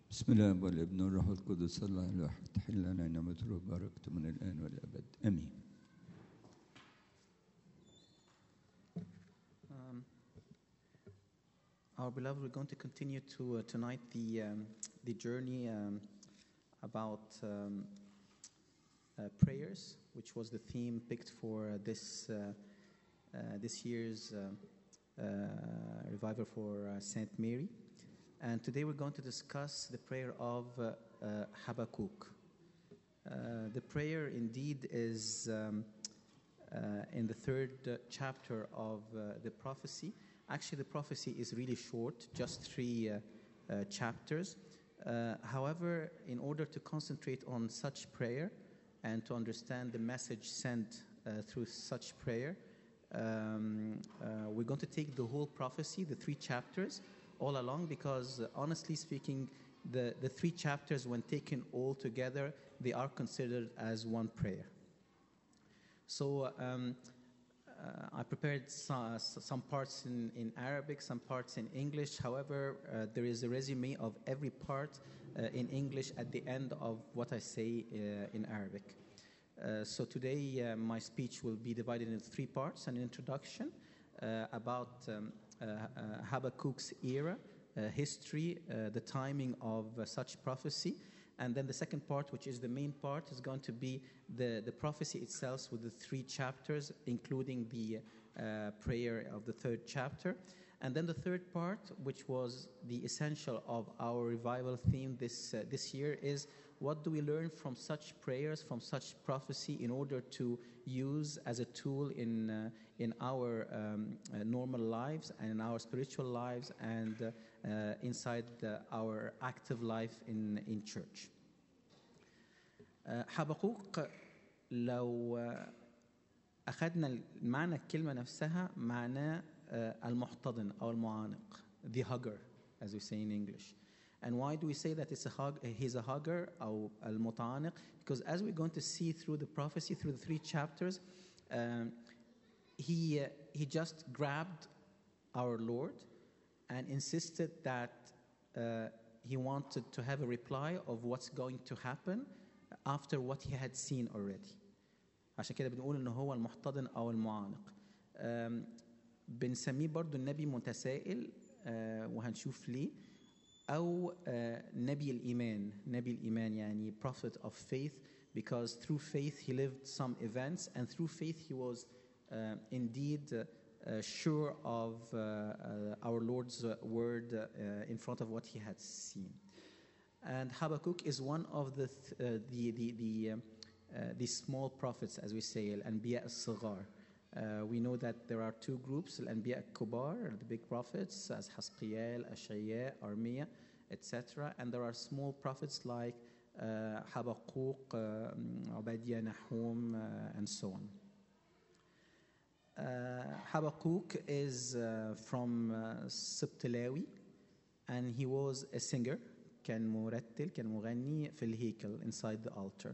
بسم الله والابن والروح القدس الله الواحد تحل لنا نعمته وبركته من الان والابد امين Um, our beloved, we're going to continue to uh, tonight the um, the journey um, about um, uh, prayers, which was the theme picked for uh, this uh, uh, this year's uh, uh, revival for uh, Saint Mary. And today we're going to discuss the prayer of uh, uh, Habakkuk. Uh, the prayer indeed is. Um, uh, in the third uh, chapter of uh, the prophecy. Actually, the prophecy is really short, just three uh, uh, chapters. Uh, however, in order to concentrate on such prayer and to understand the message sent uh, through such prayer, um, uh, we're going to take the whole prophecy, the three chapters, all along because, uh, honestly speaking, the, the three chapters, when taken all together, they are considered as one prayer. So um, uh, I prepared some, some parts in, in Arabic, some parts in English. However, uh, there is a resume of every part uh, in English at the end of what I say uh, in Arabic. Uh, so today, uh, my speech will be divided into three parts an introduction uh, about um, uh, uh, Habakkuk's era, uh, history, uh, the timing of uh, such prophecy. And then the second part, which is the main part, is going to be the, the prophecy itself with the three chapters, including the uh, prayer of the third chapter. And then the third part, which was the essential of our revival theme this, uh, this year, is what do we learn from such prayers, from such prophecy, in order to use as a tool in, uh, in our um, uh, normal lives and in our spiritual lives and uh, uh, inside the, our active life in, in church. آه، حبقوق لو آه، أخذنا معنى الكلمة نفسها معناه آه، المحتضن أو المعانق the hugger as we say in English and why do we say that it's a hug, he's a hugger أو المتعانق because as we're going to see through the prophecy through the three chapters um, he, uh, he just grabbed our Lord and insisted that uh, he wanted to have a reply of what's going to happen after what he had seen already. عشان كده بنقول ان هو المحتضن او المعانق. أم، بنسميه برضو النبي متسائل أه، وهنشوف ليه او أه، نبي الايمان نبي الايمان يعني prophet of faith because through faith he lived some events and through faith he was uh, indeed uh, uh, sure of uh, uh, our Lord's uh, word uh, in front of what he had seen. And Habakkuk is one of the th- uh, the the the, um, uh, the small prophets, as we say, al-anbiya al-sighar. Uh, we know that there are two groups, al-anbiya al-kubar, the big prophets, as Hasqiyal, Ashaya, Armia, etc. And there are small prophets like uh, Habakkuk, uh, Obadiah, Nahum, uh, and so on. Uh, Habakkuk is uh, from uh, Sibtilawi, and he was a singer كان مرتل كان مغني في الهيكل inside the altar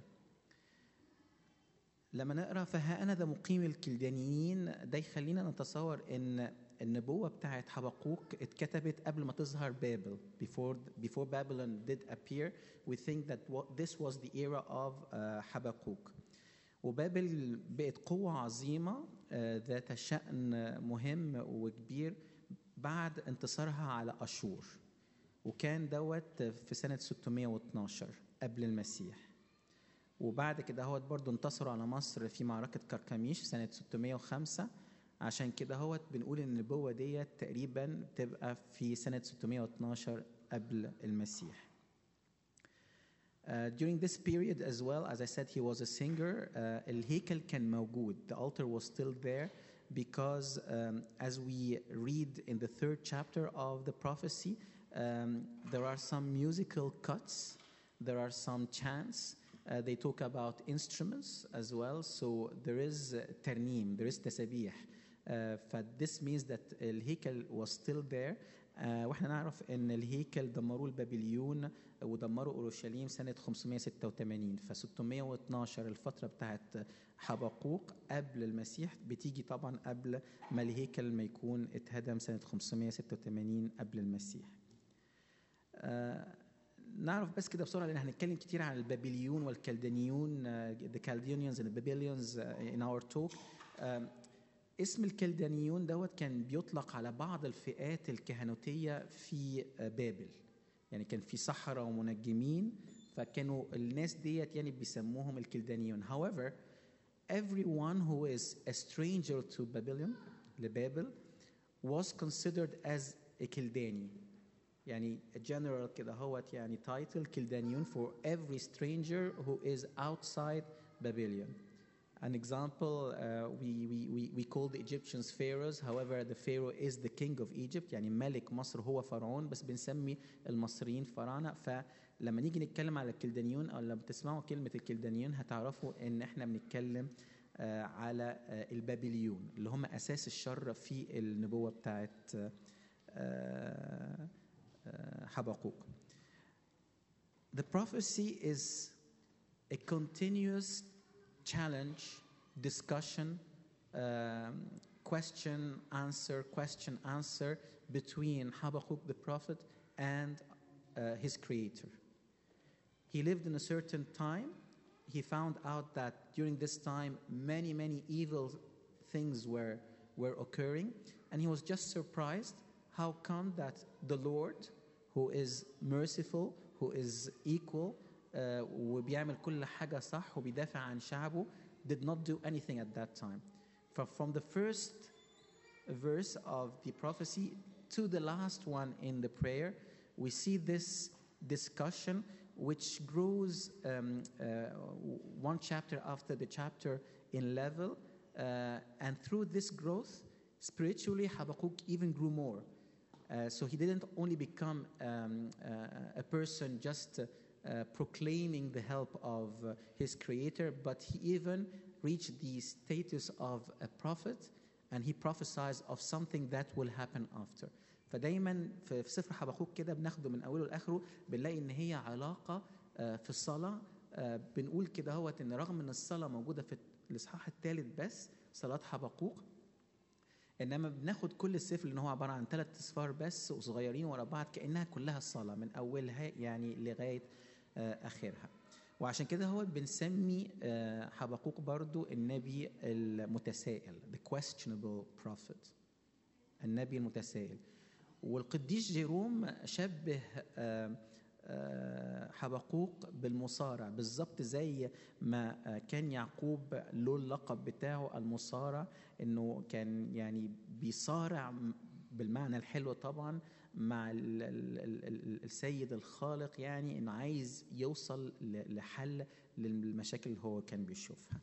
لما نقرا فها انا ذا مقيم الكلدانيين ده يخلينا نتصور ان النبوه بتاعت حبقوق اتكتبت قبل ما تظهر بابل before before Babylon did appear we think that what, this was the era of uh, حبقوق وبابل بقت قوة عظيمة آه، ذات شأن مهم وكبير بعد انتصارها على أشور وكان دوت في سنة 612 قبل المسيح وبعد كده هوت برضو انتصروا على مصر في معركة كركميش في سنة 605 عشان كده هوت بنقول ان النبوة ديت تقريبا بتبقى في سنة 612 قبل المسيح. Uh, during this period as well, as I said, he was a singer. Uh, الهيكل كان موجود. The altar was still there because um, as we read in the third chapter of the prophecy, um, there are some musical cuts, there are some chants. Uh, they talk about instruments as well. So there is uh, ternim, there is تسابيح. Uh, ف this means that الهيكل was still there. Uh, واحنا نعرف ان الهيكل دمروه البابليون ودمروا اورشليم سنه 586 ف 612 الفتره بتاعت حبقوق قبل المسيح بتيجي طبعا قبل ما الهيكل ما يكون اتهدم سنه 586 قبل المسيح. Uh, نعرف بس كده بسرعه لان هنتكلم كتير عن البابليون والكلدانيون uh, the Chaldeans and the Babylonians uh, in our talk um, اسم الكلدانيون دوت كان بيطلق على بعض الفئات الكهنوتيه في uh, بابل يعني كان في سحرة ومنجمين فكانوا الناس ديت يعني بيسموهم الكلدانيون however everyone who is a stranger to Babylon لبابل was considered as a Kildani يعني general كده هوت يعني title كلدانيون for every stranger who is outside Babylon an example uh, we, we, we, we call the Egyptians pharaohs however the pharaoh is the king of Egypt يعني ملك مصر هو فرعون بس بنسمي المصريين فراعنة فلما نيجي نتكلم على الكلدانيون او لما تسمعوا كلمة الكلدانيون هتعرفوا ان احنا بنتكلم آه على آه البابليون اللي هم اساس الشر في النبوة بتاعت آه حبقوق The prophecy is a continuous challenge, discussion, um, question, answer, question, answer between Habakkuk the prophet and uh, his creator. He lived in a certain time. He found out that during this time, many, many evil things were, were occurring, and he was just surprised how come that the Lord, who is merciful, who is equal, uh, وبيعمل كل حاجة صح وبيدافع عن شعبه did not do anything at that time. From, from the first verse of the prophecy to the last one in the prayer, we see this discussion which grows um, uh, one chapter after the chapter in level. Uh, and through this growth, spiritually, Habakkuk even grew more. Uh, so he didn't only become um, uh, a person just uh, uh, proclaiming the help of uh, his creator, but he even reached the status of a prophet and he prophesies of something that will happen after. فدايما في سفر حبقوق كده بناخده من اوله لاخره بنلاقي ان هي علاقه في الصلاه بنقول كده هوت ان رغم ان الصلاه موجوده في الاصحاح الثالث بس صلاه حبقوق انما بناخد كل السفر لان هو عباره عن ثلاث اصفار بس وصغيرين ورا بعض كانها كلها الصلاه من اولها يعني لغايه اخرها وعشان كده هو بنسمي حبقوق برضو النبي المتسائل the questionable prophet النبي المتسائل والقديس جيروم شبه حبقوق بالمصارع بالظبط زي ما كان يعقوب له اللقب بتاعه المصارع انه كان يعني بيصارع بالمعنى الحلو طبعا مع ال ال ال السيد الخالق يعني انه عايز يوصل لحل للمشاكل اللي هو كان بيشوفها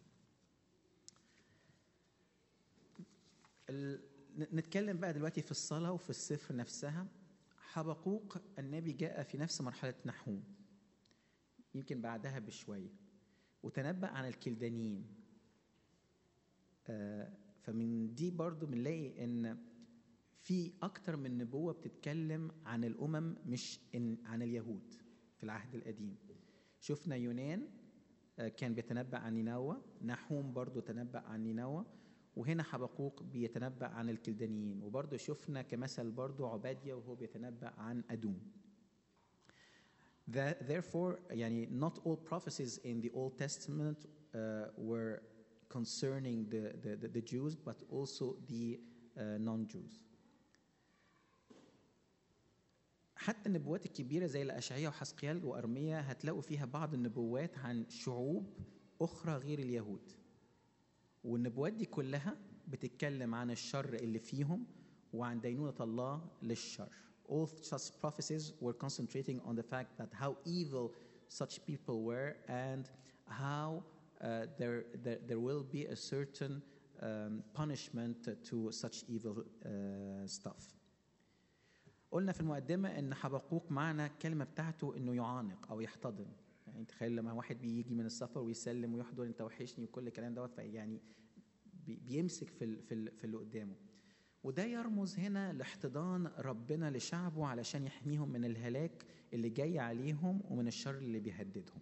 نتكلم بقى دلوقتي في الصلاة وفي السفر نفسها حبقوق النبي جاء في نفس مرحلة نحوم يمكن بعدها بشوية وتنبأ عن الكلدانيين آه فمن دي برضو بنلاقي ان في أكتر من نبوة بتتكلم عن الأمم مش إن عن اليهود في العهد القديم شفنا يونان كان بيتنبأ عن نينوى نحوم برضو تنبأ عن نينوى وهنا حبقوق بيتنبأ عن الكلدانيين وبرضو شفنا كمثل برضو عبادية وهو بيتنبأ عن أدوم Therefore, يعني not all prophecies in the Old Testament uh, were concerning the, the, the, the Jews, but also the uh, non-Jews. حتى النبوات الكبيرة زي الأشعية وحسقيال وأرمية هتلاقوا فيها بعض النبوات عن شعوب أخرى غير اليهود والنبوات دي كلها بتتكلم عن الشر اللي فيهم وعن دينونة الله للشر All such prophecies were concentrating on the fact that how evil such people were and how uh, there, there, there will be a certain um, punishment to such evil uh, stuff. قلنا في المقدمة إن حبقوق معنى الكلمة بتاعته إنه يعانق أو يحتضن يعني تخيل لما واحد بيجي من السفر ويسلم ويحضن أنت وحشني وكل الكلام دوت فيعني بيمسك في في في اللي قدامه وده يرمز هنا لاحتضان ربنا لشعبه علشان يحميهم من الهلاك اللي جاي عليهم ومن الشر اللي بيهددهم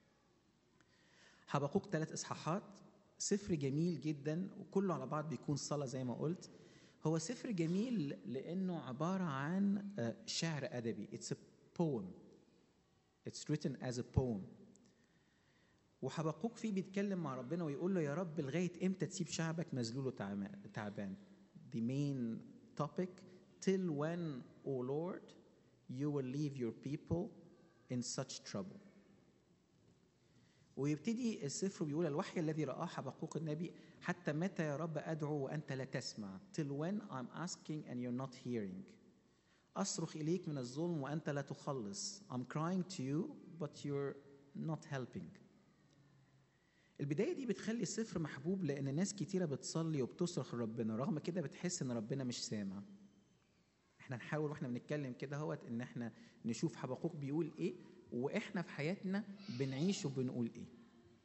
حبقوق ثلاث إصحاحات سفر جميل جدا وكله على بعض بيكون صلاة زي ما قلت هو سفر جميل لأنه عبارة عن شعر أدبي It's a poem It's written as a poem. وحبقوق فيه بيتكلم مع ربنا ويقول له يا رب لغاية إمتى تسيب شعبك مذلول وتعبان The main topic till when, O Lord, you will leave your people in such trouble. ويبتدي السفر بيقول الوحي الذي رآه حبقوق النبي حتى متى يا رب أدعو وأنت لا تسمع till when I'm asking and you're not hearing أصرخ إليك من الظلم وأنت لا تخلص I'm crying to you but you're not helping البداية دي بتخلي السفر محبوب لأن ناس كتيرة بتصلي وبتصرخ لربنا رغم كده بتحس إن ربنا مش سامع احنا نحاول واحنا بنتكلم كده هوت ان احنا نشوف حبقوق بيقول ايه واحنا في حياتنا بنعيش وبنقول ايه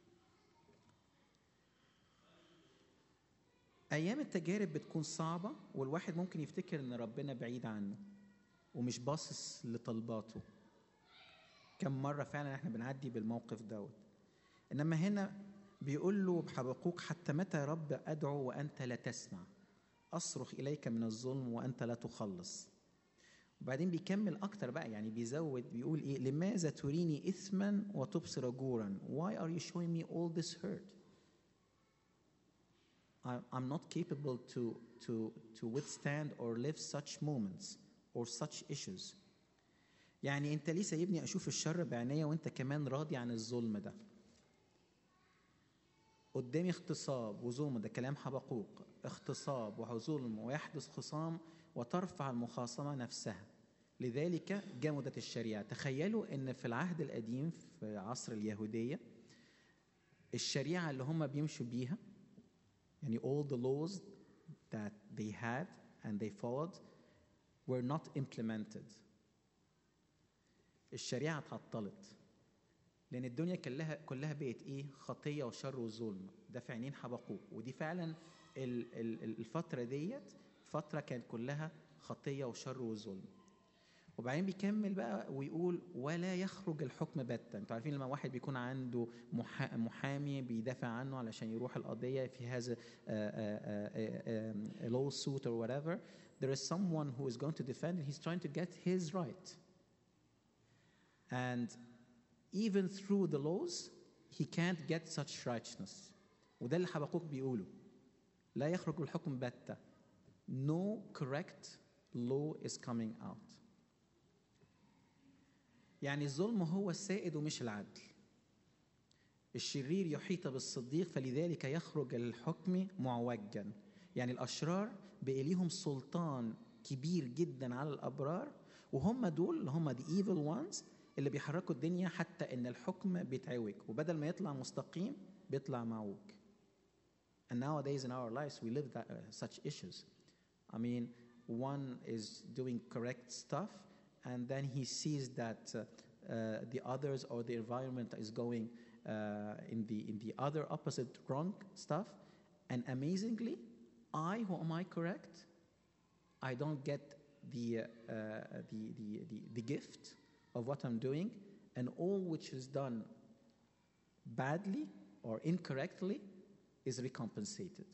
ايام التجارب بتكون صعبه والواحد ممكن يفتكر ان ربنا بعيد عنه ومش باصص لطلباته كم مره فعلا احنا بنعدي بالموقف دوت انما هنا بيقول له بحبقوق حتى متى يا رب ادعو وانت لا تسمع اصرخ اليك من الظلم وانت لا تخلص وبعدين بيكمل اكتر بقى يعني بيزود بيقول ايه لماذا تريني اثما وتبصر جورا why are you showing me all this hurt I'm not capable to to to withstand or live such moments or such issues يعني انت ليه سايبني اشوف الشر بعينيا وانت كمان راضي عن الظلم ده قدامي اغتصاب وظلم ده كلام حبقوق اغتصاب وظلم ويحدث خصام وترفع المخاصمة نفسها لذلك جمدت الشريعة تخيلوا ان في العهد القديم في عصر اليهودية الشريعة اللي هم بيمشوا بيها يعني all the laws that they had and they followed were not implemented الشريعة اتعطلت لأن الدنيا كلها كلها بقت إيه؟ خطية وشر وظلم ده في عينين حبقوق ودي فعلا الفترة ديت فترة كانت كلها خطية وشر وظلم وبعدين بيكمل بقى ويقول ولا يخرج الحكم باتا انتوا عارفين لما واحد بيكون عنده محامي بيدافع عنه علشان يروح القضيه في هذا law suit or whatever there is someone who is going to defend and he's trying to get his right and even through the laws he can't get such righteousness وده اللي حبقوق بيقوله لا يخرج الحكم باتا no correct law is coming out يعني الظلم هو السائد ومش العدل الشرير يحيط بالصديق فلذلك يخرج الحكم معوجا يعني الأشرار بقى ليهم سلطان كبير جدا على الأبرار وهم دول اللي هم the evil ones اللي بيحركوا الدنيا حتى ان الحكم بيتعوج وبدل ما يطلع مستقيم بيطلع معوج and nowadays in our lives we live that, uh, such issues I mean one is doing correct stuff and then he sees that uh, uh, the others or the environment is going uh, in the in the other opposite wrong stuff and amazingly I who am I correct I don't get the uh, the, the the the gift of what I'm doing and all which is done badly or incorrectly is recompensated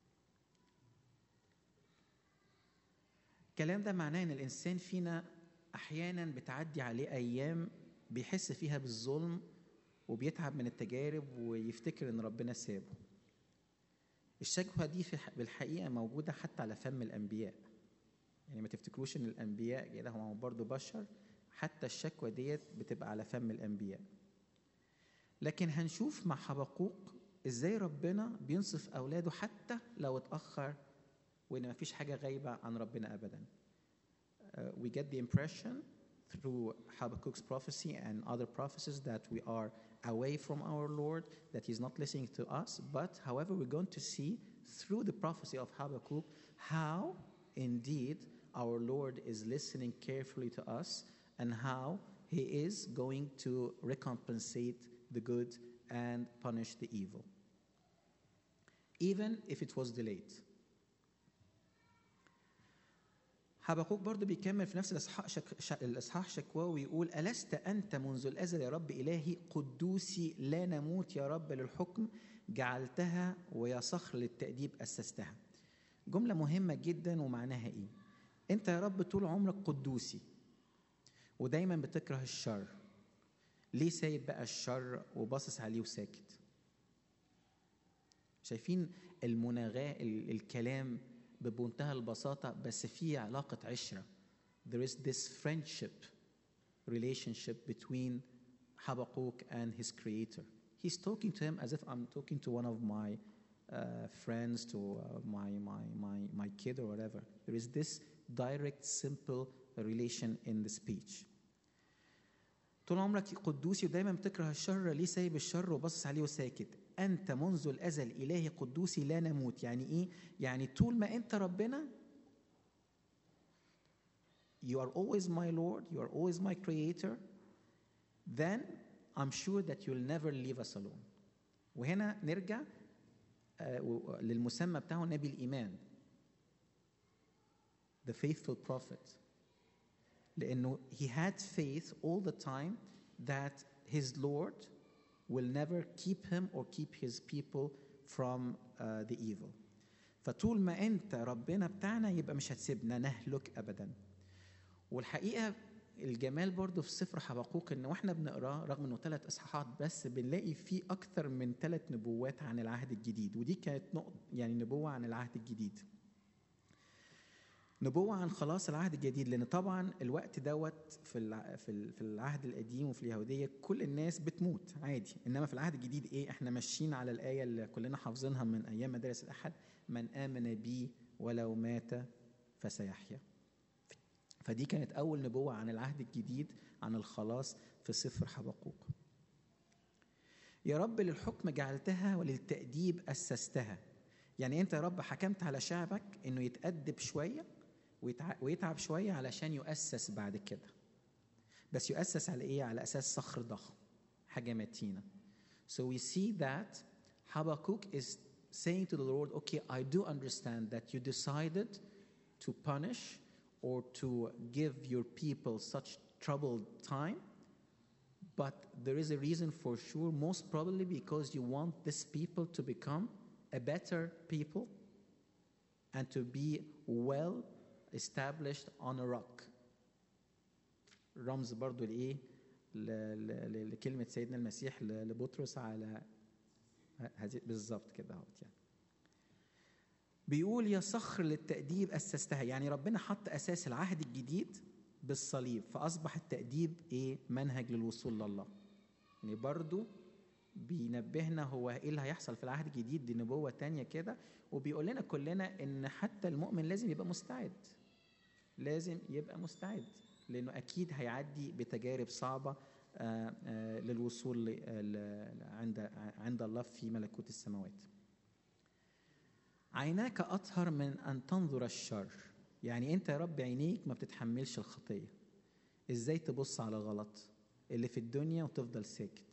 الكلام ده معناه ان الانسان فينا احيانا بتعدي عليه ايام بيحس فيها بالظلم وبيتعب من التجارب ويفتكر ان ربنا سابه الشكوى دي في بالحقيقه موجوده حتى على فم الانبياء يعني ما تفتكروش ان الانبياء كده هم برضه بشر حتى الشكوى ديت بتبقى على فم الانبياء لكن هنشوف مع حبقوق ازاي ربنا بينصف اولاده حتى لو اتاخر وان ما فيش حاجه غايبه عن ربنا ابدا uh, we get the impression through Habakkuk's prophecy and other prophecies that we are away from our Lord, that He's not listening to us. But, however, we're going to see through the prophecy of Habakkuk how, indeed, our Lord is listening carefully to us and how He is going to recompensate the good and punish the evil, even if it was delayed. حبقوق برضه بيكمل في نفس الاصحاح شك... الاصحاح شكواه ويقول الست انت منذ الازل يا رب الهي قدوسي لا نموت يا رب للحكم جعلتها ويا صخر للتاديب اسستها جمله مهمه جدا ومعناها ايه انت يا رب طول عمرك قدوسي ودايما بتكره الشر ليه سايب بقى الشر وباصص عليه وساكت شايفين المناغاة ال- الكلام بمنتهى البساطة بس فيه علاقة عشرة there is this friendship relationship between Habakkuk and his creator he's talking to him as if I'm talking to one of my uh, friends to uh, my, my, my, my kid or whatever there is this direct simple relation in the speech طول عمرك قدوسي ودايما بتكره الشر ليه سايب الشر وباصص عليه وساكت انت منذ الازل الهي قدوسي لا نموت يعني ايه يعني طول ما انت ربنا you are always my lord you are always my creator then i'm sure that you'll never leave us alone وهنا نرجع آه، و- للمسمى بتاعه نبي الايمان the faithful prophet لانه he had faith all the time that his Lord will never keep him or keep his people from uh, the evil. فطول ما انت ربنا بتاعنا يبقى مش هتسيبنا نهلك ابدا. والحقيقه الجمال برضو في سفر حبقوق ان واحنا بنقراه رغم انه ثلاث اصحاحات بس بنلاقي فيه اكثر من ثلاث نبوات عن العهد الجديد ودي كانت نقطه يعني نبوه عن العهد الجديد. نبوة عن خلاص العهد الجديد لأن طبعا الوقت دوت في الع- في ال- في العهد القديم وفي اليهودية كل الناس بتموت عادي إنما في العهد الجديد إيه إحنا ماشيين على الآية اللي كلنا حافظينها من أيام مدارس الأحد من آمن بي ولو مات فسيحيا فدي كانت أول نبوة عن العهد الجديد عن الخلاص في سفر حبقوق يا رب للحكم جعلتها وللتأديب أسستها يعني أنت يا رب حكمت على شعبك إنه يتأدب شوية ويتع- ويتعب شوية علشان يؤسس بعد كده بس يؤسس على إيه؟ على أساس صخر ضخم حاجة متينة So we see that Habakkuk is saying to the Lord, okay, I do understand that you decided to punish or to give your people such troubled time, but there is a reason for sure, most probably because you want this people to become a better people and to be well established on a rock. رمز برضو لإيه؟ ل- ل- ل- لكلمة سيدنا المسيح ل- لبطرس على ه- هذه بالظبط كده اهوت يعني. بيقول يا صخر للتأديب أسستها يعني ربنا حط أساس العهد الجديد بالصليب فأصبح التأديب إيه؟ منهج للوصول لله. يعني برضو بينبهنا هو ايه اللي هيحصل في العهد الجديد دي نبوه تانية كده وبيقول لنا كلنا ان حتى المؤمن لازم يبقى مستعد لازم يبقى مستعد لانه اكيد هيعدي بتجارب صعبه آه، آه، للوصول ل- ل- عند عند الله في ملكوت السماوات عيناك اطهر من ان تنظر الشر يعني انت يا رب عينيك ما بتتحملش الخطيه ازاي تبص على غلط اللي في الدنيا وتفضل ساكت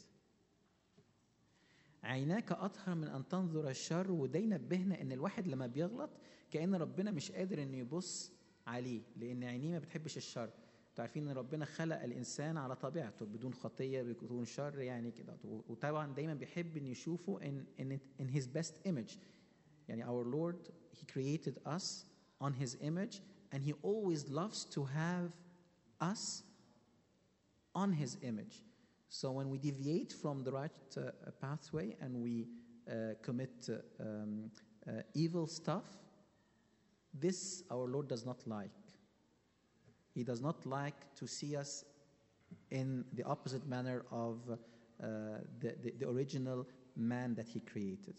عيناك أطهر من أن تنظر الشر وده ينبهنا إن الواحد لما بيغلط كأن ربنا مش قادر إنه يبص عليه لأن عينيه ما بتحبش الشر انتوا عارفين ان ربنا خلق الانسان على طبيعته بدون خطيه بدون شر يعني كده وطبعا دايما بيحب ان يشوفه in in in his best image يعني our Lord he created us on his image and he always loves to have us on his image so when we deviate from the right uh, pathway and we uh, commit uh, um, uh, evil stuff this our Lord does not like he does not like to see us in the opposite manner of uh, the, the, the original man that he created.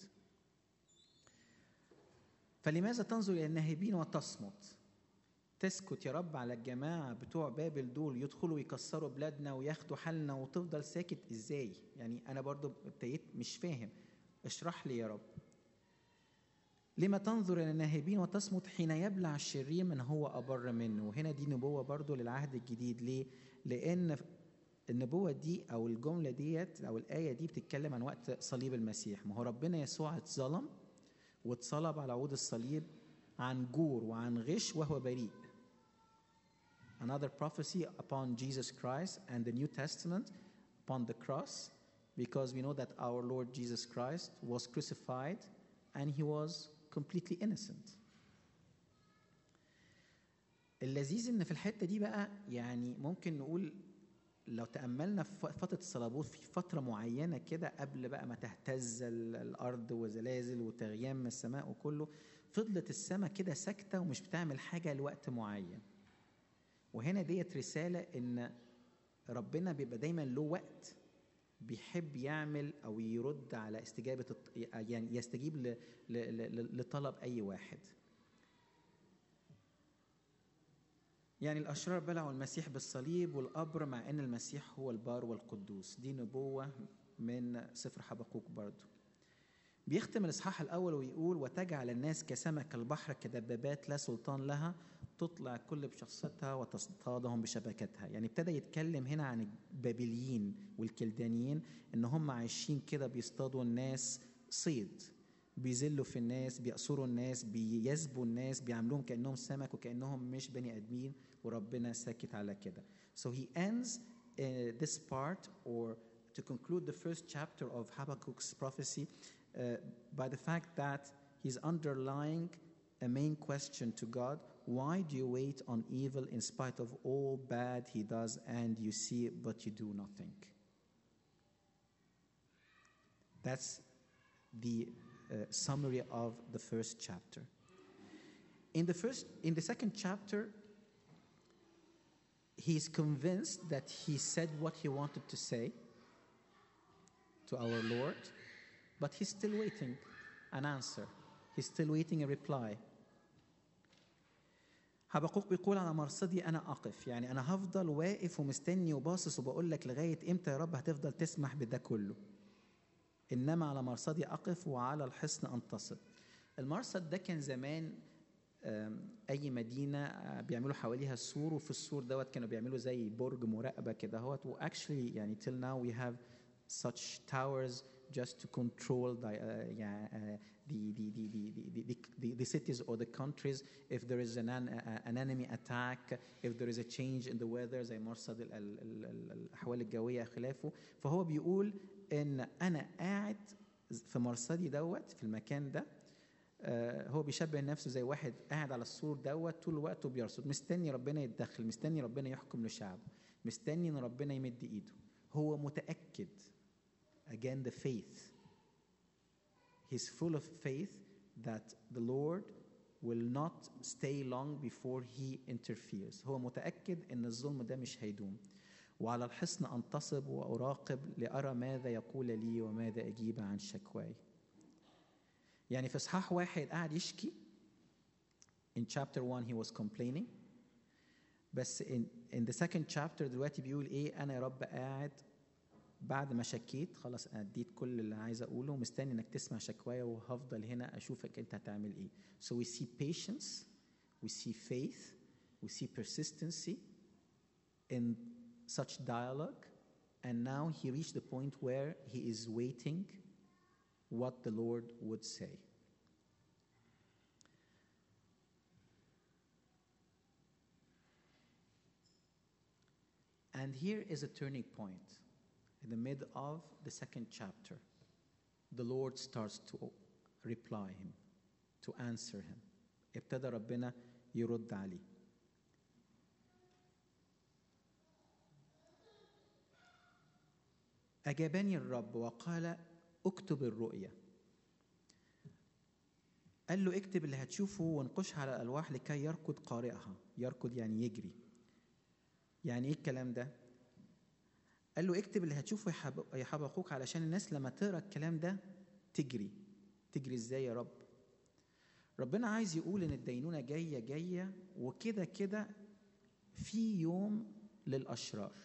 فلماذا تنظر إلى الناهبين وتصمت؟ تسكت يا رب على الجماعة بتوع بابل دول يدخلوا يكسروا بلادنا وياخدوا حالنا وتفضل ساكت ازاي؟ يعني أنا برضو ابتديت مش فاهم اشرح لي يا رب لما تنظر إلى الناهبين وتصمت حين يبلع الشرير من هو أبر منه وهنا دي نبوة برضو للعهد الجديد ليه؟ لأن النبوة دي أو الجملة ديت أو الآية دي بتتكلم عن وقت صليب المسيح ما هو ربنا يسوع اتظلم واتصلب على عود الصليب عن جور وعن غش وهو بريء Another prophecy upon Jesus Christ and the New Testament upon the cross because we know that our Lord Jesus Christ was crucified and he was completely innocent. اللذيذ ان في الحته دي بقى يعني ممكن نقول لو تأملنا في فترة الصلابوت في فترة معينة كده قبل بقى ما تهتز ال- الأرض وزلازل وتغيام من السماء وكله فضلت السماء كده ساكتة ومش بتعمل حاجة لوقت معين وهنا ديت رسالة إن ربنا بيبقى دايما له وقت بيحب يعمل أو يرد على استجابة الط- يعني يستجيب ل- ل- ل- لطلب أي واحد يعني الأشرار بلعوا المسيح بالصليب والقبر مع أن المسيح هو البار والقدوس دي نبوة من سفر حبقوق برضو بيختم الإصحاح الأول ويقول وتجعل الناس كسمك البحر كدبابات لا سلطان لها تطلع كل بشخصتها وتصطادهم بشبكتها يعني ابتدى يتكلم هنا عن البابليين والكلدانيين ان هم عايشين كده بيصطادوا الناس صيد بيذلوا في الناس بيأسروا الناس بيسبوا الناس بيعاملوهم كأنهم سمك وكأنهم مش بني آدمين وربنا ساكت على كده so he ends uh, this part or to conclude the first chapter of Habakkuk's prophecy uh, by the fact that he's underlying a main question to God why do you wait on evil in spite of all bad he does and you see it but you do nothing that's the uh, summary of the first chapter in the first in the second chapter he's convinced that he said what he wanted to say to our lord but he's still waiting an answer he's still waiting a reply حبقوق بيقول على مرصدي انا اقف يعني انا هفضل واقف ومستني وباصص وبقول لك لغايه امتى يا رب هتفضل تسمح بده كله انما على مرصدي اقف وعلى الحصن انتصب المرصد ده كان زمان آم، اي مدينه آه، بيعملوا حواليها سور وفي السور دوت كانوا بيعملوا زي برج مراقبه كده هوت واكشلي يعني till now we have such towers just to control the, uh, yeah, uh, the, the, the, the, the, the, the, the cities or the countries if there is an, an, an enemy attack if there is a change in the weather زي مرصد ال- ال- ال- ال- الأحوال الجوية خلافه فهو بيقول إن أنا قاعد في مرصدي دوت في المكان ده آه، هو بيشبه نفسه زي واحد قاعد على السور دوت طول الوقت وبيرصد مستني ربنا يتدخل مستني ربنا يحكم لشعبه مستني ان ربنا يمد ايده هو متاكد again the faith he's full of faith that the Lord will not stay long before he interferes هو متأكد أن الظلم ده مش هيدوم وعلى الحصن أنتصب وأراقب لأرى ماذا يقول لي وماذا أجيب عن شكواي يعني في إصحاح واحد قاعد يشكي in chapter one he was complaining بس in, in the second chapter دلوقتي بيقول ايه انا يا رب قاعد بعد ما شكيت خلاص انا اديت كل اللي عايز اقوله ومستني انك تسمع شكوايا وهفضل هنا اشوفك انت هتعمل ايه so we see patience we see faith we see persistency in such dialogue and now he reached the point where he is waiting what the Lord would say And here is a turning point. In the mid of the second chapter, the Lord starts to reply him, to answer him. ابتدى ربنا يرد عليه. أجابني الرب وقال اكتب الرؤيا. قال له اكتب اللي هتشوفه وانقشها على الألواح لكي يركض قارئها. يركض يعني يجري. يعني ايه الكلام ده؟ قال له اكتب اللي هتشوفه يا حب- يا حبقوق علشان الناس لما تقرا الكلام ده تجري تجري ازاي يا رب ربنا عايز يقول ان الدينونه جايه جايه وكده كده في يوم للاشرار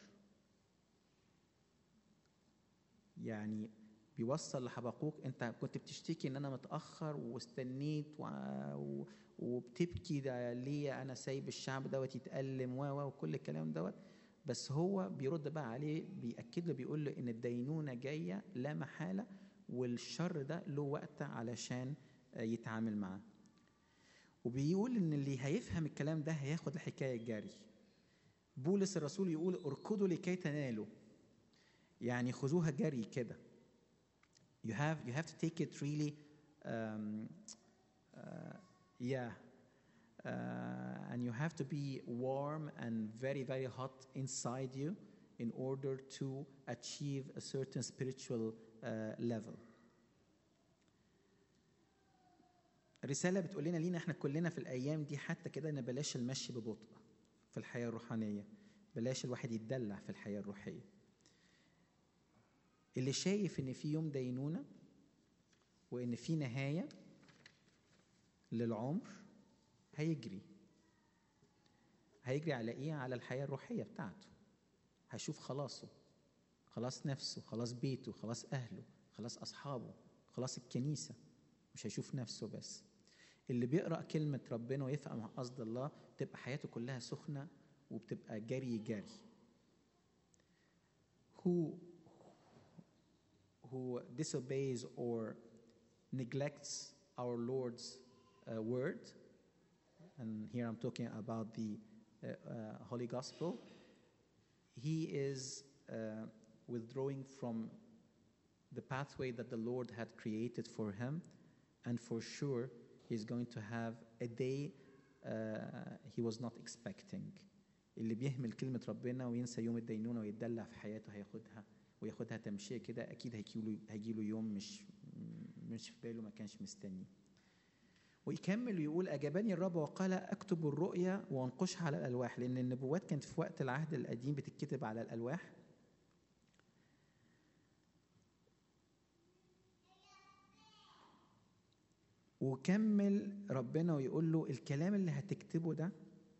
يعني بيوصل لحبقوق انت كنت بتشتكي ان انا متاخر واستنيت و... و... وبتبكي ده ليه انا سايب الشعب دوت يتالم و و وكل الكلام دوت بس هو بيرد بقى عليه بيأكد له بيقول له ان الدينونه جايه لا محاله والشر ده له وقت علشان آه، يتعامل معاه وبيقول ان اللي هيفهم الكلام ده هياخد الحكايه الجري بولس الرسول يقول اركضوا لكي تنالوا يعني خذوها جري كده you have you have to take it really um, uh, yeah uh, and you have to be warm and very very hot inside you in order to achieve a certain spiritual uh, level. رسالة بتقول لنا لينا احنا كلنا في الأيام دي حتى كده إن بلاش المشي ببطء في الحياة الروحانية بلاش الواحد يتدلع في الحياة الروحية اللي شايف إن في يوم دينونة وإن في نهاية للعمر هيجري هيجري على إيه؟ على الحياة الروحية بتاعته هيشوف خلاصه خلاص نفسه خلاص بيته خلاص أهله خلاص أصحابه خلاص الكنيسة مش هيشوف نفسه بس اللي بيقرأ كلمة ربنا ويفهم قصد الله تبقى حياته كلها سخنة وبتبقى جري جري who who disobeys or neglects our Lord's uh, word and here I'm talking about the uh, uh, Holy Gospel he is uh, withdrawing from the pathway that the Lord had created for him and for sure he's going to have a day uh, he was not expecting اللي بيهمل كلمة ربنا وينسى يوم الدينونة ويتدلع في حياته هياخدها وياخدها تمشية كده أكيد هيجيله هيجيله يوم مش مش في باله ما كانش مستني ويكمل ويقول أجابني الرب وقال أكتب الرؤيا وأنقشها على الألواح لأن النبوات كانت في وقت العهد القديم بتتكتب على الألواح وكمل ربنا ويقول له الكلام اللي هتكتبه ده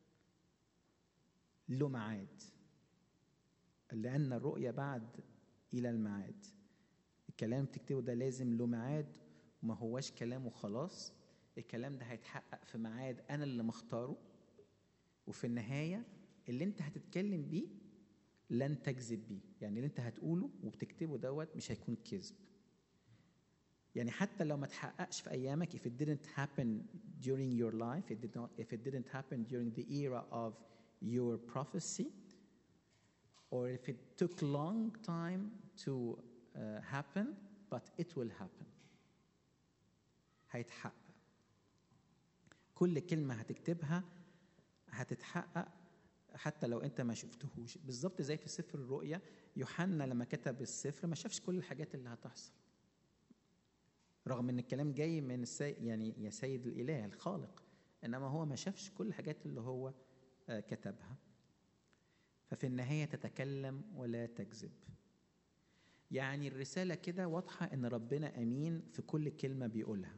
له ميعاد لأن الرؤيا بعد إلى الميعاد الكلام تكتبه ده لازم له ميعاد وما هواش كلام وخلاص الكلام ده هيتحقق في ميعاد أنا اللي مختاره وفي النهاية اللي أنت هتتكلم بيه لن تكذب بيه يعني اللي أنت هتقوله وبتكتبه دوت مش هيكون كذب يعني حتى لو ما تحققش في ايامك if it didn't happen during your life it did not if it didn't happen during the era of your prophecy or if it took long time to uh, happen but it will happen هيتحقق كل كلمة هتكتبها هتتحقق حتى لو انت ما شفتهوش بالظبط زي في سفر الرؤيا يوحنا لما كتب السفر ما شافش كل الحاجات اللي هتحصل رغم ان الكلام جاي من السي... يعني يا سيد الاله الخالق انما هو ما شافش كل الحاجات اللي هو آه، كتبها ففي النهايه تتكلم ولا تكذب يعني الرساله كده واضحه ان ربنا امين في كل كلمه بيقولها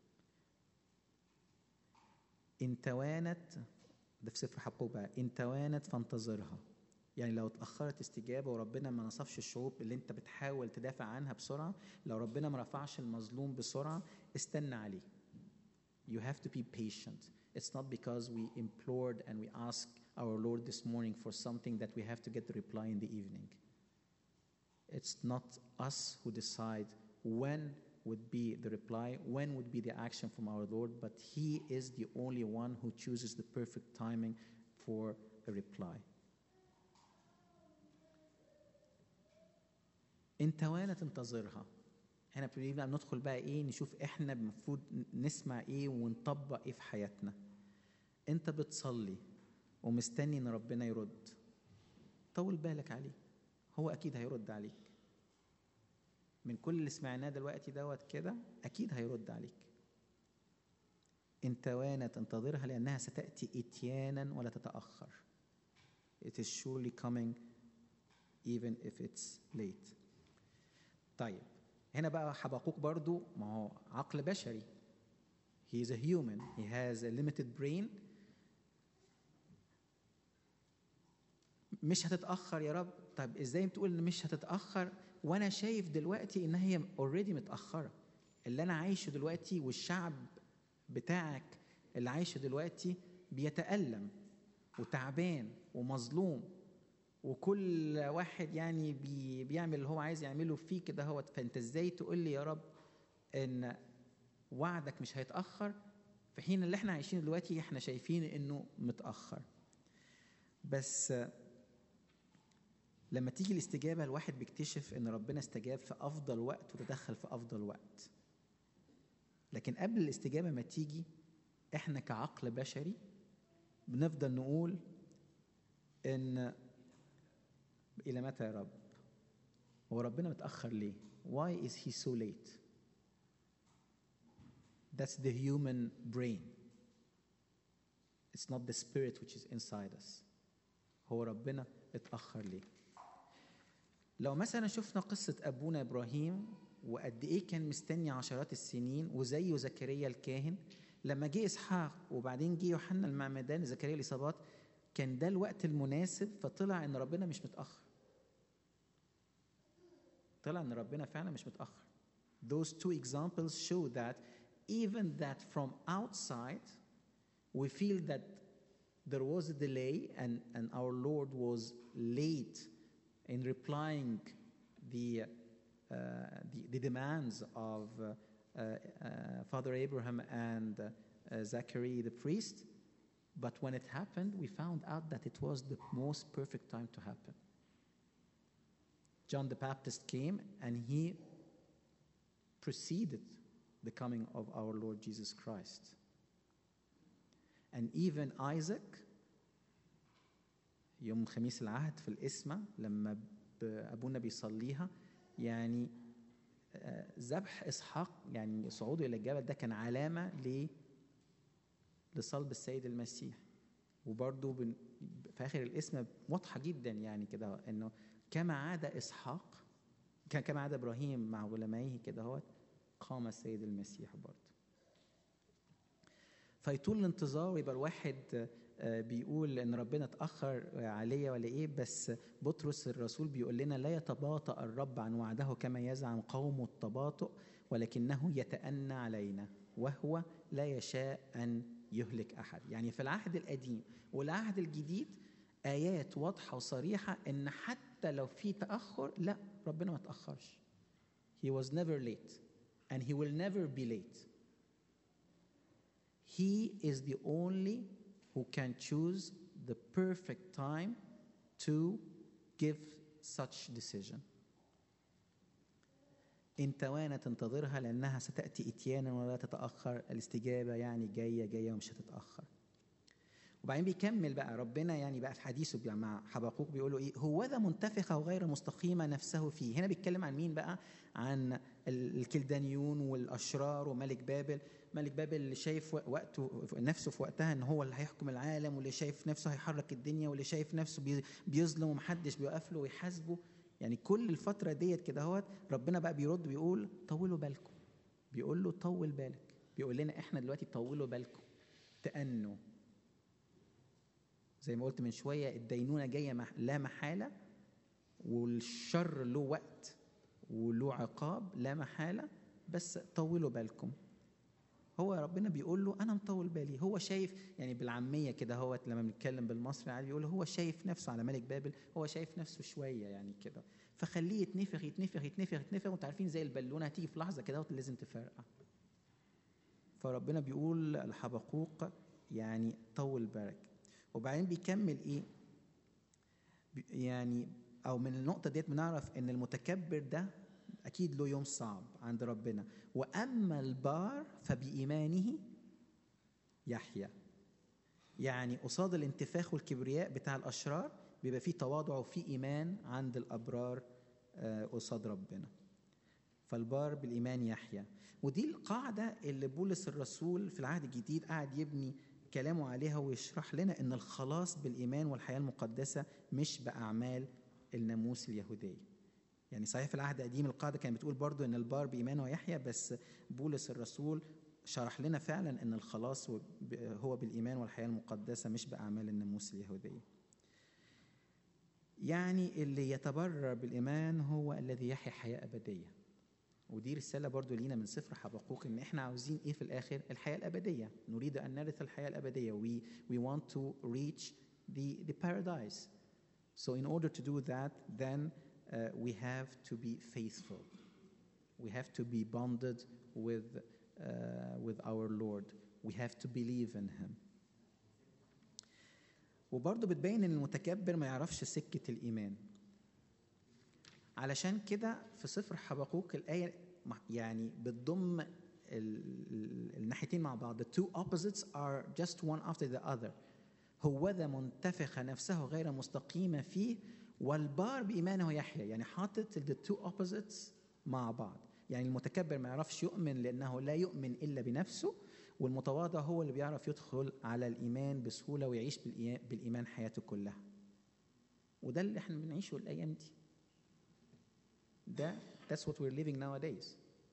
ان توانت ده في سفر حقوق بقى ان توانت فانتظرها يعني لو اتأخرت استجابة وربنا ما نصفش الشعوب اللي انت بتحاول تدافع عنها بسرعة لو ربنا ما رفعش المظلوم بسرعة استنى عليه You have to be patient. It's not because we implored and we asked our Lord this morning for something that we have to get the reply in the evening. It's not us who decide when would be the reply, when would be the action from our Lord, but He is the only one who chooses the perfect timing for a reply. انت وانا تنتظرها احنا بنبتدي بقى ندخل بقى ايه نشوف احنا المفروض نسمع ايه ونطبق ايه في حياتنا انت بتصلي ومستني ان ربنا يرد طول بالك عليه هو اكيد هيرد عليك من كل اللي سمعناه دلوقتي دوت كده اكيد هيرد عليك انت وانا تنتظرها لانها ستاتي اتيانا ولا تتاخر it is surely coming even if it's late طيب هنا بقى حبقوق برضو ما هو عقل بشري he is a human he has a limited brain مش هتتأخر يا رب طيب ازاي بتقول ان مش هتتأخر وانا شايف دلوقتي ان هي اوريدي متأخرة اللي انا عايشه دلوقتي والشعب بتاعك اللي عايشه دلوقتي بيتألم وتعبان ومظلوم وكل واحد يعني بي بيعمل اللي هو عايز يعمله فيه كده هو فانت ازاي تقول لي يا رب ان وعدك مش هيتاخر في حين اللي احنا عايشين دلوقتي احنا شايفين انه متاخر بس لما تيجي الاستجابه الواحد بيكتشف ان ربنا استجاب في افضل وقت وتدخل في افضل وقت لكن قبل الاستجابه ما تيجي احنا كعقل بشري بنفضل نقول ان الى متى يا رب هو ربنا متاخر ليه why is he so late that's the human brain it's not the spirit which is inside us هو ربنا اتاخر ليه لو مثلا شفنا قصه ابونا ابراهيم وقد ايه كان مستني عشرات السنين وزيه زكريا الكاهن لما جه اسحاق وبعدين جه يوحنا المعمدان زكريا الاصابات كان ده الوقت المناسب فطلع ان ربنا مش متاخر طلع ان ربنا فعلا مش متاخر those two examples show that even that from outside we feel that there was a delay and, and our lord was late in replying the uh, the, the demands of uh, uh, uh, Father Abraham and uh, Zachary the priest. But when it happened, we found out that it was the most perfect time to happen. John the Baptist came and he preceded the coming of our Lord Jesus Christ. And even Isaac, يوم خميس العهد في الإسمة لما أبونا بيصليها يعني ذبح اسحاق يعني صعوده الى الجبل ده كان علامه ل لصلب السيد المسيح وبرده بن... في اخر الاسم واضحه جدا يعني كده انه كما عاد اسحاق كان كما عاد ابراهيم مع غلاميه كده هو قام السيد المسيح برضه فيطول الانتظار ويبقى الواحد بيقول ان ربنا اتاخر عليا ولا ايه بس بطرس الرسول بيقول لنا لا يتباطا الرب عن وعده كما يزعم قوم التباطؤ ولكنه يتأنى علينا وهو لا يشاء ان يهلك احد يعني في العهد القديم والعهد الجديد ايات واضحه وصريحه ان حتى لو في تاخر لا ربنا ما تاخرش he was never late and he will never be late he is the only who can choose the perfect time to give such decision. إن توانت انتظرها لأنها ستأتي إتيانا ولا تتأخر الاستجابة يعني جاية جاية ومش هتتأخر. وبعدين بيكمل بقى ربنا يعني بقى في حديثه مع حبقوق بيقولوا ايه هو ذا منتفخه وغير مستقيمه نفسه فيه هنا بيتكلم عن مين بقى عن الكلدانيون والاشرار وملك بابل ملك بابل اللي شايف وقته نفسه في وقتها ان هو اللي هيحكم العالم واللي شايف نفسه هيحرك الدنيا واللي شايف نفسه بيظلم ومحدش بيوقف له ويحاسبه يعني كل الفتره ديت كده اهوت ربنا بقى بيرد بيقول طولوا بالكم بيقول له طول بالك بيقول لنا احنا دلوقتي طولوا بالكم تأنوا زي ما قلت من شويه الدينونه جايه لا محاله والشر له وقت وله عقاب لا محاله بس طولوا بالكم هو ربنا بيقول له انا مطول بالي هو شايف يعني بالعاميه كده هو لما بنتكلم بالمصري عادي بيقول هو شايف نفسه على ملك بابل هو شايف نفسه شويه يعني كده فخليه يتنفخ يتنفخ يتنفخ يتنفخ وانتوا عارفين زي البالونه هتيجي في لحظه كده لازم تفرقع فربنا بيقول لحبقوق يعني طول بالك وبعدين بيكمل ايه يعني او من النقطه ديت بنعرف ان المتكبر ده اكيد له يوم صعب عند ربنا واما البار فبايمانه يحيا يعني قصاد الانتفاخ والكبرياء بتاع الاشرار بيبقى فيه تواضع وفيه ايمان عند الابرار قصاد ربنا فالبار بالايمان يحيا ودي القاعده اللي بولس الرسول في العهد الجديد قاعد يبني كلامه عليها ويشرح لنا ان الخلاص بالايمان والحياه المقدسه مش باعمال الناموس اليهوديه يعني صحيح في العهد القديم القاعده كانت بتقول برضو ان البار بايمانه يحيى بس بولس الرسول شرح لنا فعلا ان الخلاص هو بالايمان والحياه المقدسه مش باعمال الناموس اليهوديه يعني اللي يتبرر بالايمان هو الذي يحيا حياه ابديه ودي رسالة برضو لينا من سفر حبقوق ان احنا عاوزين ايه في الاخر الحياة الابدية نريد ان نرث الحياة الابدية we, we want to reach the, the paradise so in order to do that then uh, we have to be faithful we have to be bonded with uh, with our Lord we have to believe in him وبرضه بتبين ان المتكبر ما يعرفش سكة الإيمان علشان كده في سفر حبقوق الآية يعني بتضم الناحيتين مع بعض the two opposites are just one after the other هو ذا منتفخ نفسه غير مستقيمة فيه والبار بايمانه يحيى يعني حاطط the two opposites مع بعض يعني المتكبر ما يعرفش يؤمن لانه لا يؤمن الا بنفسه والمتواضع هو اللي بيعرف يدخل على الايمان بسهوله ويعيش بالإيمان- بالايمان حياته كلها وده اللي احنا بنعيشه الايام دي ده that's what we're living nowadays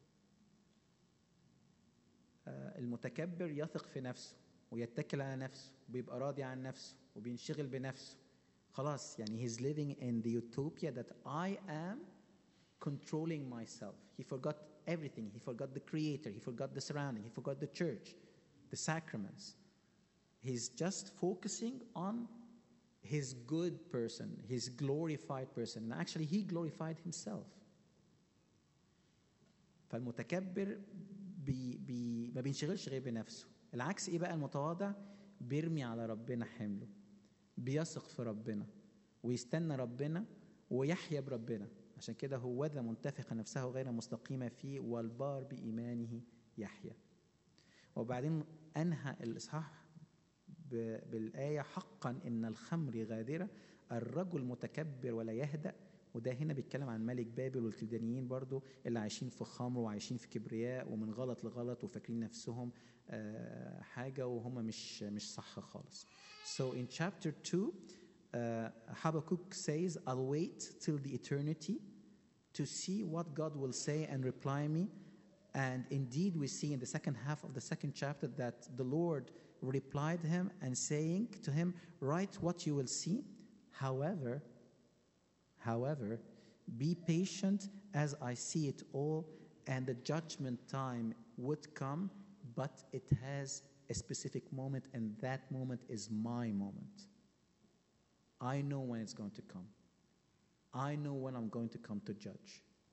آه، المتكبر يثق في نفسه ويتكل على نفسه وبيبقى راضي عن نفسه وبينشغل بنفسه خلاص يعني he's living in the utopia that I am controlling myself. He forgot everything. He forgot the creator. He forgot the surrounding. He forgot the church, the sacraments. He's just focusing on his good person, his glorified person. And actually, he glorified himself. فالمتكبر بي بي ما بينشغلش غير بنفسه العكس ايه بقى المتواضع بيرمي على ربنا حمله بيثق في ربنا ويستنى ربنا ويحيا بربنا عشان كده هو ذا منتفق نفسه غير مستقيمة فيه والبار بإيمانه يحيا وبعدين أنهى الإصحاح ب- بالآية حقا إن الخمر غادرة الرجل متكبر ولا يهدأ وده هنا بيتكلم عن ملك بابل والكلدانيين برضو اللي عايشين في خمر وعايشين في كبرياء ومن غلط لغلط وفاكرين نفسهم آه، حاجة وهم مش مش صح خالص. So in chapter 2 uh, Habakkuk says, I'll wait till the eternity to see what God will say and reply me. And indeed, we see in the second half of the second chapter that the Lord replied him and saying to him, Write what you will see. However, however, be patient as I see it all, and the judgment time would come, but it has a specific moment, and that moment is my moment. I know when it's going to come. I know when I'm going to come to judge.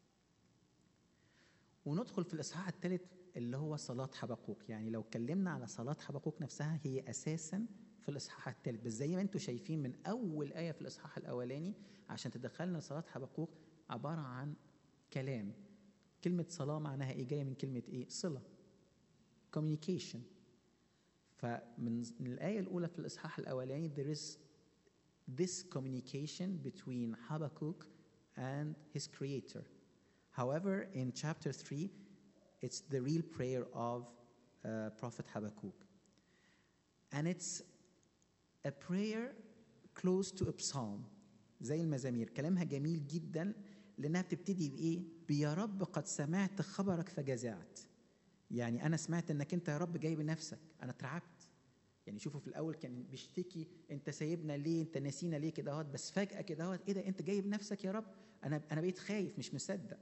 وندخل في الإصحاح الثالث اللي هو صلاة حبقوق يعني لو اتكلمنا على صلاة حبقوق نفسها هي أساسا في الإصحاح الثالث بس زي ما انتم شايفين من أول آية في الإصحاح الأولاني عشان تدخلنا صلاة حبقوق عبارة عن كلام كلمة صلاة معناها إيه جاية من كلمة إيه صلة communication فمن من الآية الأولى في الإصحاح الأولاني there is this communication between Habakkuk and his creator. However, in chapter 3, it's the real prayer of uh, Prophet Habakkuk. And it's a prayer close to a psalm زي المزامير كلامها جميل جدا لأنها بتبتدي بإيه؟ بيا رب قد سمعت خبرك فجزعت يعني أنا سمعت إنك أنت يا رب جاي بنفسك أنا اترعبت يعني شوفوا في الاول كان بيشتكي انت سايبنا ليه انت ناسينا ليه كده اهوت بس فجاه كده اهوت ايه ده انت جاي بنفسك يا رب انا انا بقيت خايف مش مصدق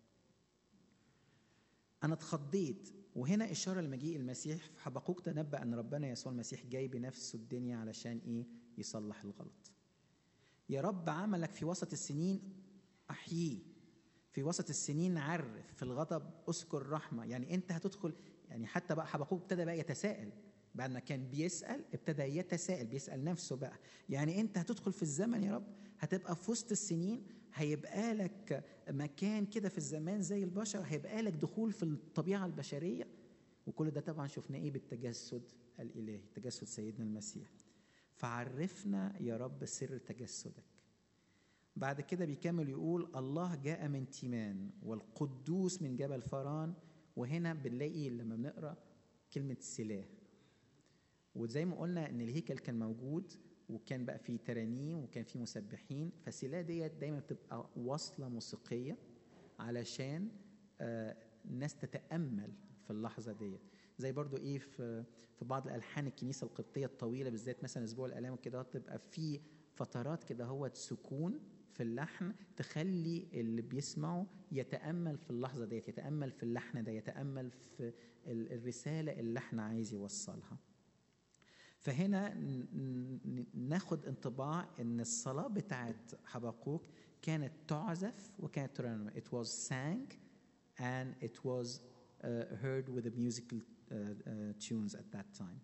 انا اتخضيت وهنا اشاره لمجيء المسيح في حبقوق تنبأ ان ربنا يسوع المسيح جاي بنفسه الدنيا علشان ايه يصلح الغلط يا رب عملك في وسط السنين احييه في وسط السنين عرف في الغضب اذكر رحمه يعني انت هتدخل يعني حتى بقى حبقوق ابتدى بقى يتساءل بعد ما كان بيسأل ابتدى يتساءل بيسأل نفسه بقى يعني انت هتدخل في الزمن يا رب هتبقى في وسط السنين هيبقى لك مكان كده في الزمان زي البشر هيبقى لك دخول في الطبيعة البشرية وكل ده طبعا شفناه ايه بالتجسد الإلهي تجسد سيدنا المسيح فعرفنا يا رب سر تجسدك بعد كده بيكمل يقول الله جاء من تيمان والقدوس من جبل فران وهنا بنلاقي لما بنقرا كلمه سلاح وزي ما قلنا ان الهيكل كان موجود وكان بقى فيه ترانيم وكان فيه مسبحين فالسلاح ديت دايما بتبقى وصله موسيقيه علشان آه، الناس تتامل في اللحظه ديت زي برضو ايه في في بعض الالحان الكنيسه القبطيه الطويله بالذات مثلا اسبوع الالام كده تبقى في فترات كده هو سكون في اللحن تخلي اللي بيسمعه يتامل في اللحظه ديت يتامل في اللحن ده يتامل في ال- الرساله اللي احنا عايز يوصلها فهنا ن- ن- ناخد انطباع ان الصلاه بتاعت حبقوق كانت تعزف وكانت ترنم it was sang and it was uh, heard with the musical uh, uh, tunes at that time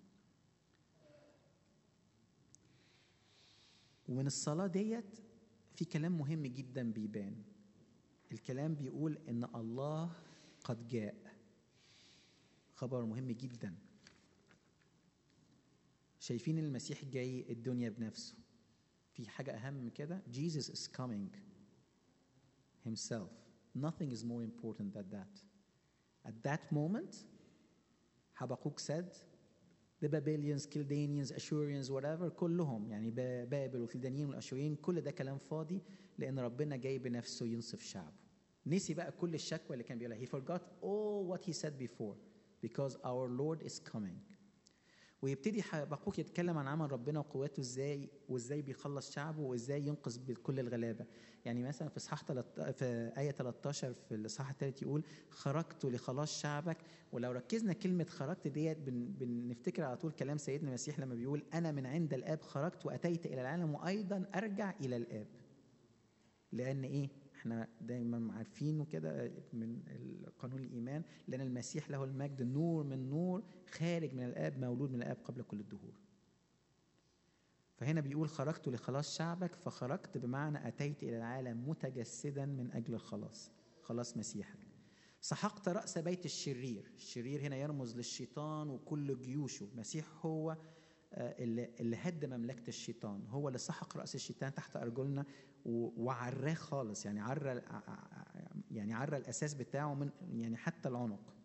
ومن الصلاة ديت في كلام مهم جدا بيبان الكلام بيقول ان الله قد جاء خبر مهم جدا شايفين المسيح جاي الدنيا بنفسه في حاجة أهم من كده Jesus is coming himself nothing is more important than that at that moment Habakkuk said the Babylonians, Chaldeans, Ashurians, whatever كلهم يعني ب- بابل والكلدانيين والأشوريين كل ده كلام فاضي لأن ربنا جاي بنفسه ينصف شعبه. نسي بقى كل الشكوى اللي كان بيقولها. He forgot all what he said before because our Lord is coming. ويبتدي حبقوك يتكلم عن عمل ربنا وقوته ازاي وازاي بيخلص شعبه وازاي ينقذ بكل الغلابه يعني مثلا في اصحاح تلت... في ايه 13 في الاصحاح الثالث يقول خرجت لخلاص شعبك ولو ركزنا كلمه خرجت ديت بن... بنفتكر على طول كلام سيدنا المسيح لما بيقول انا من عند الاب خرجت واتيت الى العالم وايضا ارجع الى الاب لان ايه احنا دايما عارفين كده من قانون الايمان لان المسيح له المجد نور من نور خارج من الاب مولود من الاب قبل كل الدهور فهنا بيقول خرجت لخلاص شعبك فخرجت بمعنى اتيت الى العالم متجسدا من اجل الخلاص خلاص مسيحك سحقت راس بيت الشرير الشرير هنا يرمز للشيطان وكل جيوشه المسيح هو آه، اللي اللي هد مملكه الشيطان هو اللي سحق راس الشيطان تحت ارجلنا و- وعراه خالص يعني عرى يعني عرى الاساس بتاعه من يعني حتى العنق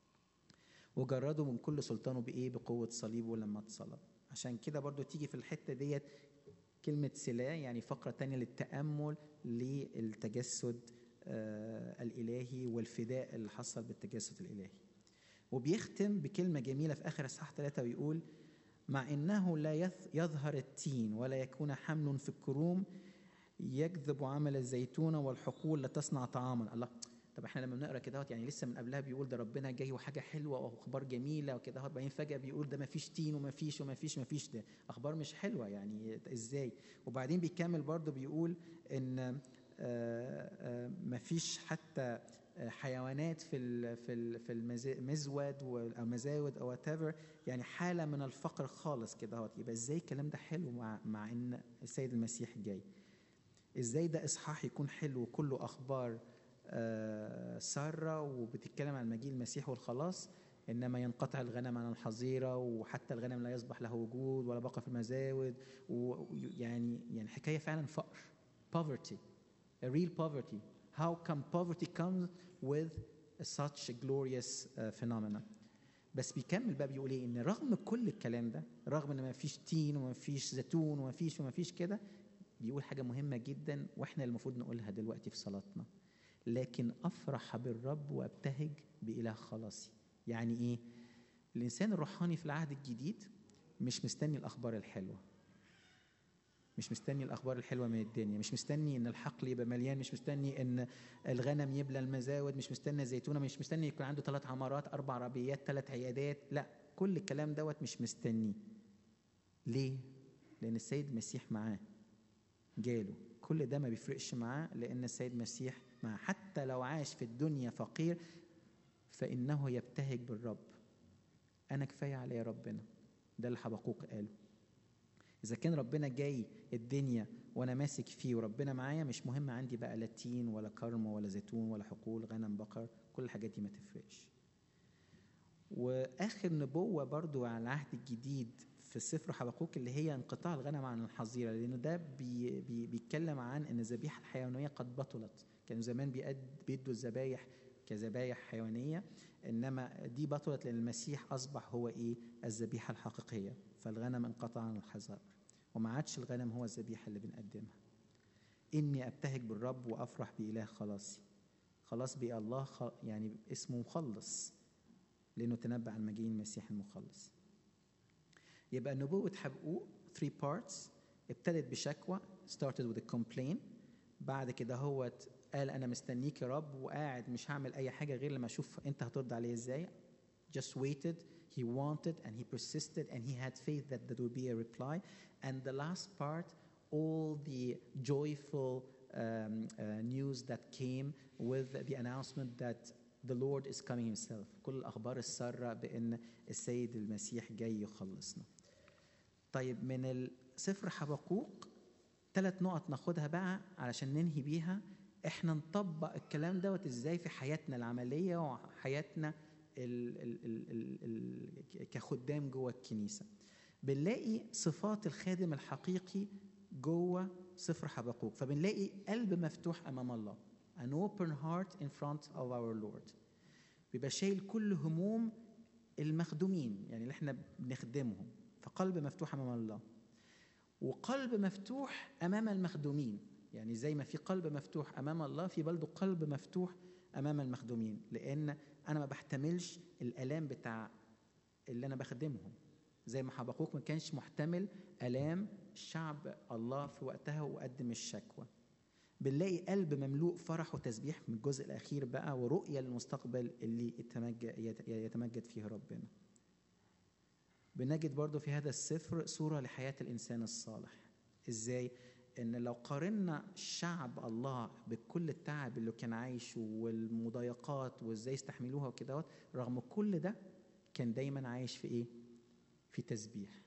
وجرده من كل سلطانه بايه بقوه صليبه لما اتصلب عشان كده برضو تيجي في الحته ديت كلمه سلا يعني فقره تانية للتامل للتجسد آه الالهي والفداء اللي حصل بالتجسد الالهي وبيختم بكلمه جميله في اخر اصحاح ثلاثه ويقول مع انه لا يث- يظهر التين ولا يكون حمل في الكروم يجذب عمل الزيتونه والحقول لتصنع طعاما الله طب احنا لما بنقرا كده يعني لسه من قبلها بيقول ده ربنا جاي وحاجه حلوه واخبار جميله وكده اهوت بعدين فجاه بيقول ده ما فيش تين وما فيش وما فيش ما فيش ده اخبار مش حلوه يعني ازاي وبعدين بيكمل برضه بيقول ان ما فيش حتى آه، حيوانات في ال في ال في المز- المزود او مزاود او وات يعني حاله من الفقر خالص كده اهوت يبقى ازاي الكلام ده حلو مع مع ان السيد المسيح جاي ازاي ده اصحاح يكون حلو وكله اخبار آه، ساره وبتتكلم عن مجيء المسيح والخلاص انما ينقطع الغنم عن الحظيره وحتى الغنم لا يصبح له وجود ولا بقى في المزاود ويعني يعني حكايه فعلا فقر poverty a real poverty how come poverty comes with such a glorious uh, phenomena بس بيكمل بقى بيقول ايه ان رغم كل الكلام ده رغم ان ما فيش تين وما فيش زيتون وما فيش وما فيش كده بيقول حاجه مهمه جدا واحنا المفروض نقولها دلوقتي في صلاتنا لكن افرح بالرب وابتهج باله خلاصي يعني ايه الانسان الروحاني في العهد الجديد مش مستني الاخبار الحلوه مش مستني الاخبار الحلوه من الدنيا مش مستني ان الحقل يبقى مليان مش مستني ان الغنم يبلى المزاود مش مستني الزيتونه مش مستني يكون عنده ثلاث عمارات اربع عربيات ثلاث عيادات لا كل الكلام دوت مش مستنيه ليه لان السيد المسيح معاه جاله كل ده ما بيفرقش معاه لان السيد المسيح معاه حتى لو عاش في الدنيا فقير فانه يبتهج بالرب انا كفايه عليا ربنا ده اللي حبقوق قاله اذا كان ربنا جاي الدنيا وانا ماسك فيه وربنا معايا مش مهم عندي بقى لا تين ولا كرم ولا زيتون ولا حقول غنم بقر كل الحاجات دي ما تفرقش واخر نبوه برضو على العهد الجديد في سفر حبقوق اللي هي انقطاع الغنم عن الحظيره لانه ده بي بي بيتكلم عن ان الذبيحه الحيوانيه قد بطلت كانوا زمان بيد بيدوا الذبايح كذبايح حيوانيه انما دي بطلت لان المسيح اصبح هو ايه الذبيحه الحقيقيه فالغنم انقطع عن الحظائر وما عادش الغنم هو الذبيحه اللي بنقدمها اني ابتهج بالرب وافرح باله خلاصي خلاص بقى الله خ... يعني اسمه مخلص لانه تنبأ عن مجيء المسيح المخلص يبقى نبوة حبقوق three parts ابتدت بشكوى started with a complaint بعد كده هو قال انا مستنيك يا رب وقاعد مش هعمل اي حاجه غير لما اشوف انت هترد عليه ازاي just waited he wanted and he persisted and he had faith that there would be a reply and the last part all the joyful um, uh, news that came with the announcement that the Lord is coming himself كل الأخبار السارة بأن السيد المسيح جاي يخلصنا طيب من سفر حبقوق ثلاث نقط ناخدها بقى علشان ننهي بيها احنا نطبق الكلام دوت ازاي في حياتنا العملية وحياتنا ال ال ال ال ال كخدام جوه الكنيسة بنلاقي صفات الخادم الحقيقي جوه سفر حبقوق فبنلاقي قلب مفتوح امام الله an open heart in front of our Lord بيبقى شايل كل هموم المخدومين يعني اللي احنا بنخدمهم فقلب مفتوح امام الله وقلب مفتوح امام المخدومين يعني زي ما في قلب مفتوح امام الله في برضه قلب مفتوح امام المخدومين لان انا ما بحتملش الالام بتاع اللي انا بخدمهم زي ما حبقوق ما كانش محتمل الام شعب الله في وقتها وقدم الشكوى بنلاقي قلب مملوء فرح وتسبيح من الجزء الاخير بقى ورؤيه للمستقبل اللي يتمجد, يتمجد فيه ربنا بنجد برضو في هذا السفر صوره لحياه الانسان الصالح ازاي ان لو قارنا شعب الله بكل التعب اللي كان عايشه والمضايقات وازاي استحملوها وكده رغم كل ده كان دايما عايش في ايه في تسبيح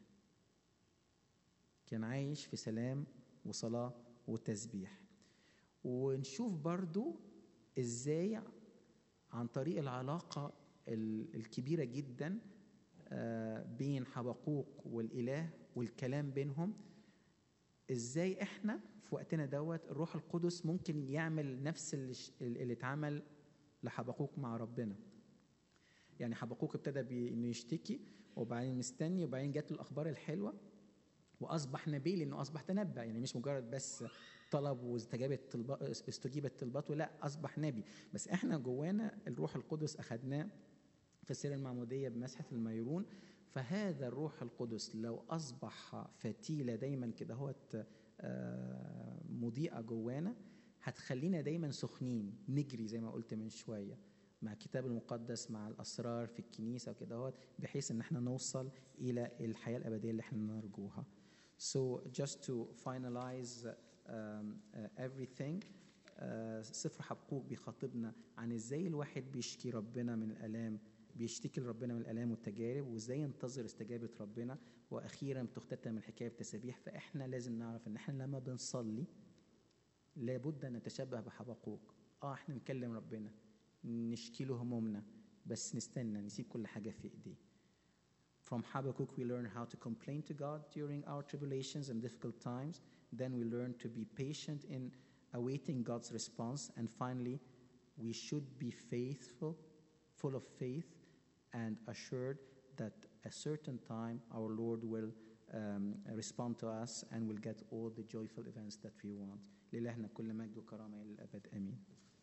كان عايش في سلام وصلاه وتسبيح ونشوف برضو ازاي عن طريق العلاقة الكبيرة جدا بين حبقوق والإله والكلام بينهم ازاي احنا في وقتنا دوت الروح القدس ممكن يعمل نفس اللي اتعمل لحبقوق مع ربنا يعني حبقوق ابتدى بانه يشتكي وبعدين مستني وبعدين جات له الاخبار الحلوه واصبح نبي لانه اصبح تنبأ يعني مش مجرد بس طلب واستجابت طلبات استجيبت طلباته لا اصبح نبي بس احنا جوانا الروح القدس اخذناه في سر المعموديه بمسحه الميرون فهذا الروح القدس لو اصبح فتيله دايما كده هوت مضيئه جوانا هتخلينا دايما سخنين نجري زي ما قلت من شويه مع الكتاب المقدس مع الاسرار في الكنيسه وكده هوت بحيث ان احنا نوصل الى الحياه الابديه اللي احنا نرجوها. So just to finalize um, uh, everything uh, سفر حبقوق بيخاطبنا عن ازاي الواحد بيشكي ربنا من الالام بيشتكي لربنا من الالام والتجارب وازاي ينتظر استجابه ربنا واخيرا بتختتم الحكايه بتسابيح فاحنا لازم نعرف ان احنا لما بنصلي لابد ان نتشبه بحبقوق اه احنا نكلم ربنا نشكي له همومنا بس نستنى نسيب كل حاجه في ايديه From Habakkuk, we learn how to complain to God during our tribulations and difficult times. Then we learn to be patient in awaiting God's response. And finally, we should be faithful, full of faith, and assured that a certain time our Lord will um, respond to us and will get all the joyful events that we want. لإلهنا كل مجد وكرامة إلى الأبد آمين.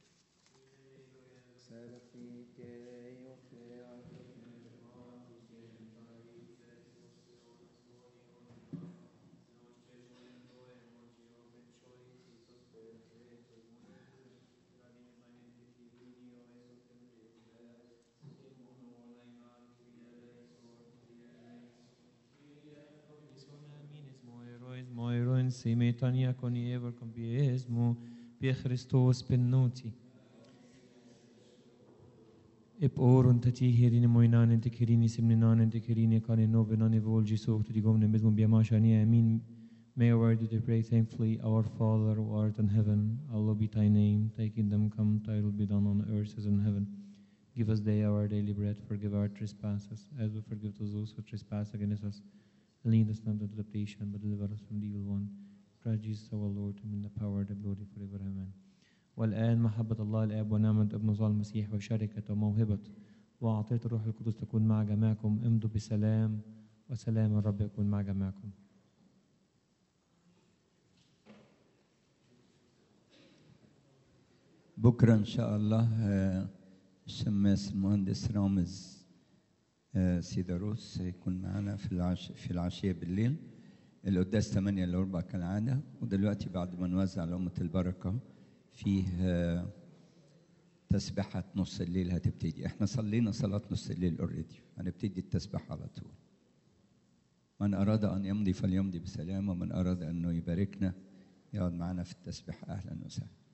Moiroin simetania con ever con biesmo, pie Christos pennuti. Ep orun tati herini moinan ente kirini simninan ente kirini kane novenan evolgi sokt di gomne medmum biamashani amin. May I word you to pray thankfully, Our Father who art in heaven, hallowed be thy name, thy kingdom come, thy will be done on earth as in heaven. Give us day our daily bread, forgive our trespasses, as we forgive to those who trespass against us. And lead us not into temptation, but deliver us from the evil one. Christ Jesus our Lord, whom in the power, the glory forever. Amen. والآن محبة الله الآب ونعمة ابن صالح المسيح وشركة وموهبة وعطية الروح القدس تكون مع جميعكم امضوا بسلام وسلام الرب يكون مع جميعكم. بكرة إن شاء الله آه، الشماس المهندس رامز آه، سيداروس هيكون معنا في العش... في العشية بالليل القداس 8 إلا ربع كالعادة ودلوقتي بعد ما نوزع لأمة البركة فيه آه، تسبيحة نص الليل هتبتدي احنا صلينا صلاة نص الليل اوريدي هنبتدي التسبيح على طول من أراد أن يمضي فليمضي بسلام ومن أراد أنه يباركنا يقعد معنا في التسبيح أهلا وسهلا